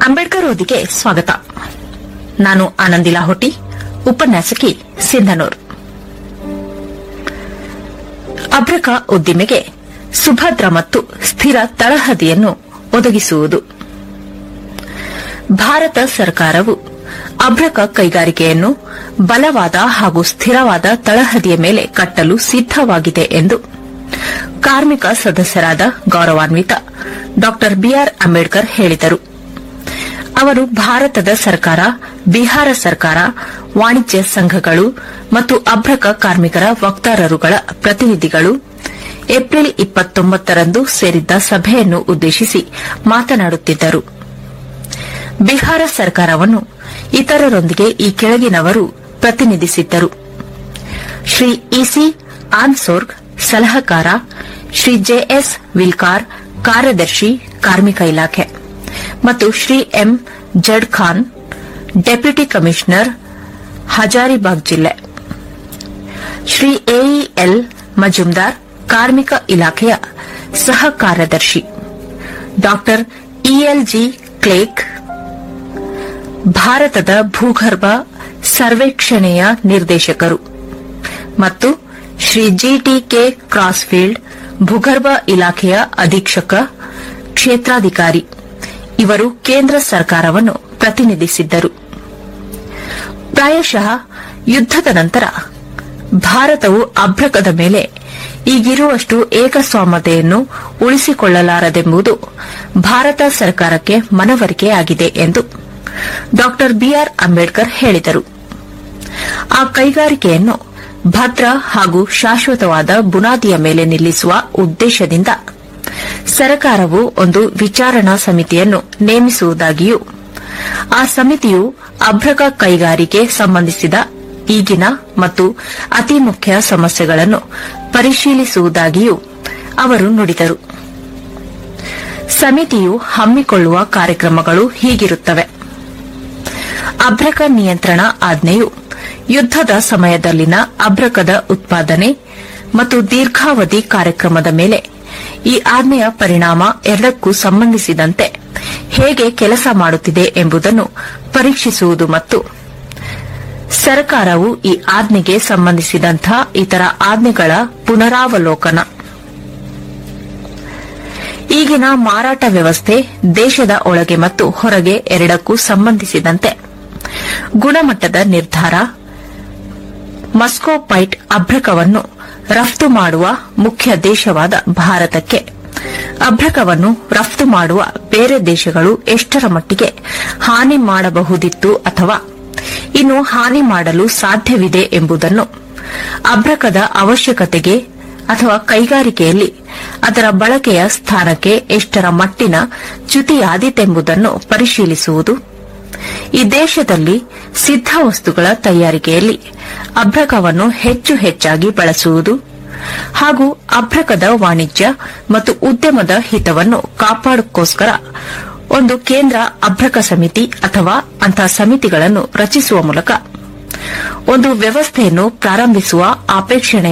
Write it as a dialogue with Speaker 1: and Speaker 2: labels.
Speaker 1: ಅಂಬೇಡ್ಕರ್ ಓದಿಗೆ ಸ್ವಾಗತ ನಾನು ಆನಂದಿ ಲಾಹೋಟಿ ಉಪನ್ಯಾಸಕಿ ಸಿಂಧನೂರ್ ಅಭ್ರಕ ಉದ್ದಿಮೆಗೆ ಸುಭದ್ರ ಮತ್ತು ಸ್ಥಿರ ತಳಹದಿಯನ್ನು ಒದಗಿಸುವುದು ಭಾರತ ಸರ್ಕಾರವು ಅಭ್ರಕ ಕೈಗಾರಿಕೆಯನ್ನು ಬಲವಾದ ಹಾಗೂ ಸ್ಥಿರವಾದ ತಳಹದಿಯ ಮೇಲೆ ಕಟ್ಟಲು ಸಿದ್ದವಾಗಿದೆ ಎಂದು ಕಾರ್ಮಿಕ ಸದಸ್ಯರಾದ ಗೌರವಾನ್ವಿತ ಡಾ ಬಿಆರ್ ಅಂಬೇಡ್ಕರ್ ಹೇಳಿದರು ಅವರು ಭಾರತದ ಸರ್ಕಾರ ಬಿಹಾರ ಸರ್ಕಾರ ವಾಣಿಜ್ಯ ಸಂಘಗಳು ಮತ್ತು ಅಭ್ರಕ ಕಾರ್ಮಿಕರ ವಕ್ತಾರರುಗಳ ಪ್ರತಿನಿಧಿಗಳು ಏಪ್ರಿಲ್ ಇಪ್ಪತ್ತೊಂಬತ್ತರಂದು ಸೇರಿದ್ದ ಸಭೆಯನ್ನು ಉದ್ದೇಶಿಸಿ ಮಾತನಾಡುತ್ತಿದ್ದರು ಬಿಹಾರ ಸರ್ಕಾರವನ್ನು ಇತರರೊಂದಿಗೆ ಈ ಕೆಳಗಿನವರು ಪ್ರತಿನಿಧಿಸಿದ್ದರು ಶ್ರೀ ಇಸಿ ಆನ್ಸೋರ್ಗ್ ಸಲಹಕಾರ ಶ್ರೀ ಜೆಎಸ್ ವಿಲ್ಕಾರ್ ಕಾರ್ಯದರ್ಶಿ ಕಾರ್ಮಿಕ ಇಲಾಖೆ ಮತ್ತು Shri M Z Khan deputy commissioner Hazaribagh ಜಿಲ್ಲೆ ಶ್ರೀ ಎಇಎಲ್ ಮಜುಮ್ದಾರ್ ಕಾರ್ಮಿಕ ಇಲಾಖೆಯ ಸಹ ಕಾರ್ಯದರ್ಶಿ ಡಾ ಇಎಲ್ಜಿ ಕ್ಲೇಕ್ ಭಾರತದ ಭೂಗರ್ಭ ಸರ್ವೇಕ್ಷಣೆಯ ನಿರ್ದೇಶಕರು ಮತ್ತು ಶ್ರೀ ಜಿಟಿಕೆ ಕ್ರಾಸ್ಫೀಲ್ಡ್ ಭೂಗರ್ಭ ಇಲಾಖೆಯ ಅಧೀಕ್ಷಕ ಕ್ಷೇತ್ರಾಧಿಕಾರಿ ಇವರು ಕೇಂದ್ರ ಸರ್ಕಾರವನ್ನು ಪ್ರತಿನಿಧಿಸಿದ್ದರು ಪ್ರಾಯಶಃ ಯುದ್ದದ ನಂತರ ಭಾರತವು ಅಭ್ರಕದ ಮೇಲೆ ಈಗಿರುವಷ್ಟು ಏಕಸ್ವಾಮ್ಯತೆಯನ್ನು ಉಳಿಸಿಕೊಳ್ಳಲಾರದೆಂಬುದು ಭಾರತ ಸರ್ಕಾರಕ್ಕೆ ಮನವರಿಕೆಯಾಗಿದೆ ಎಂದು ಡಾ ಬಿಆರ್ ಅಂಬೇಡ್ಕರ್ ಹೇಳಿದರು ಆ ಕೈಗಾರಿಕೆಯನ್ನು ಭದ್ರ ಹಾಗೂ ಶಾಶ್ವತವಾದ ಬುನಾದಿಯ ಮೇಲೆ ನಿಲ್ಲಿಸುವ ಉದ್ದೇಶದಿಂದ ಸರ್ಕಾರವು ಒಂದು ವಿಚಾರಣಾ ಸಮಿತಿಯನ್ನು ನೇಮಿಸುವುದಾಗಿಯೂ ಆ ಸಮಿತಿಯು ಅಭ್ರಕ ಕೈಗಾರಿಕೆ ಸಂಬಂಧಿಸಿದ ಈಗಿನ ಮತ್ತು ಅತಿ ಮುಖ್ಯ ಸಮಸ್ಯೆಗಳನ್ನು ಪರಿಶೀಲಿಸುವುದಾಗಿಯೂ ಅವರು ನುಡಿದರು ಸಮಿತಿಯು ಹಮ್ಮಿಕೊಳ್ಳುವ ಕಾರ್ಯಕ್ರಮಗಳು ಹೀಗಿರುತ್ತವೆ ಅಭ್ರಕ ನಿಯಂತ್ರಣ ಆಜ್ಞೆಯು ಯುದ್ದದ ಸಮಯದಲ್ಲಿನ ಅಭ್ರಕದ ಉತ್ಪಾದನೆ ಮತ್ತು ದೀರ್ಘಾವಧಿ ಕಾರ್ಯಕ್ರಮದ ಮೇಲೆ ಈ ಆಜ್ಞೆಯ ಪರಿಣಾಮ ಎರಡಕ್ಕೂ ಸಂಬಂಧಿಸಿದಂತೆ ಹೇಗೆ ಕೆಲಸ ಮಾಡುತ್ತಿದೆ ಎಂಬುದನ್ನು ಪರೀಕ್ಷಿಸುವುದು ಮತ್ತು ಸರ್ಕಾರವು ಈ ಆಜ್ಞೆಗೆ ಸಂಬಂಧಿಸಿದಂಥ ಇತರ ಆಜ್ಞೆಗಳ ಪುನರಾವಲೋಕನ ಈಗಿನ ಮಾರಾಟ ವ್ಯವಸ್ಥೆ ದೇಶದ ಒಳಗೆ ಮತ್ತು ಹೊರಗೆ ಎರಡಕ್ಕೂ ಸಂಬಂಧಿಸಿದಂತೆ ಗುಣಮಟ್ಟದ ನಿರ್ಧಾರ ಮಸ್ಕೋಪೈಟ್ ಅಭ್ರಕವನ್ನು ರಫ್ತು ಮಾಡುವ ಮುಖ್ಯ ದೇಶವಾದ ಭಾರತಕ್ಕೆ ಅಭ್ರಕವನ್ನು ರಫ್ತು ಮಾಡುವ ಬೇರೆ ದೇಶಗಳು ಎಷ್ಟರ ಮಟ್ಟಿಗೆ ಹಾನಿ ಮಾಡಬಹುದಿತ್ತು ಅಥವಾ ಇನ್ನು ಹಾನಿ ಮಾಡಲು ಸಾಧ್ಯವಿದೆ ಎಂಬುದನ್ನು ಅಭ್ರಕದ ಅವಶ್ಯಕತೆಗೆ ಅಥವಾ ಕೈಗಾರಿಕೆಯಲ್ಲಿ ಅದರ ಬಳಕೆಯ ಸ್ಥಾನಕ್ಕೆ ಎಷ್ಟರ ಮಟ್ಟಿನ ಚ್ಯುತಿಯಾದೀತೆಂಬುದನ್ನು ಪರಿಶೀಲಿಸುವುದು ಈ ದೇಶದಲ್ಲಿ ಸಿದ್ಧ ವಸ್ತುಗಳ ತಯಾರಿಕೆಯಲ್ಲಿ ಅಭ್ರಕವನ್ನು ಹೆಚ್ಚು ಹೆಚ್ಚಾಗಿ ಬಳಸುವುದು ಹಾಗೂ ಅಭ್ರಕದ ವಾಣಿಜ್ಯ ಮತ್ತು ಉದ್ಯಮದ ಹಿತವನ್ನು ಕಾಪಾಡಕ್ಕೋಸ್ಕರ ಒಂದು ಕೇಂದ್ರ ಅಭ್ರಕ ಸಮಿತಿ ಅಥವಾ ಅಂತಹ ಸಮಿತಿಗಳನ್ನು ರಚಿಸುವ ಮೂಲಕ ಒಂದು ವ್ಯವಸ್ಥೆಯನ್ನು ಪ್ರಾರಂಭಿಸುವ ಅಪೇಕ್ಷಣೆ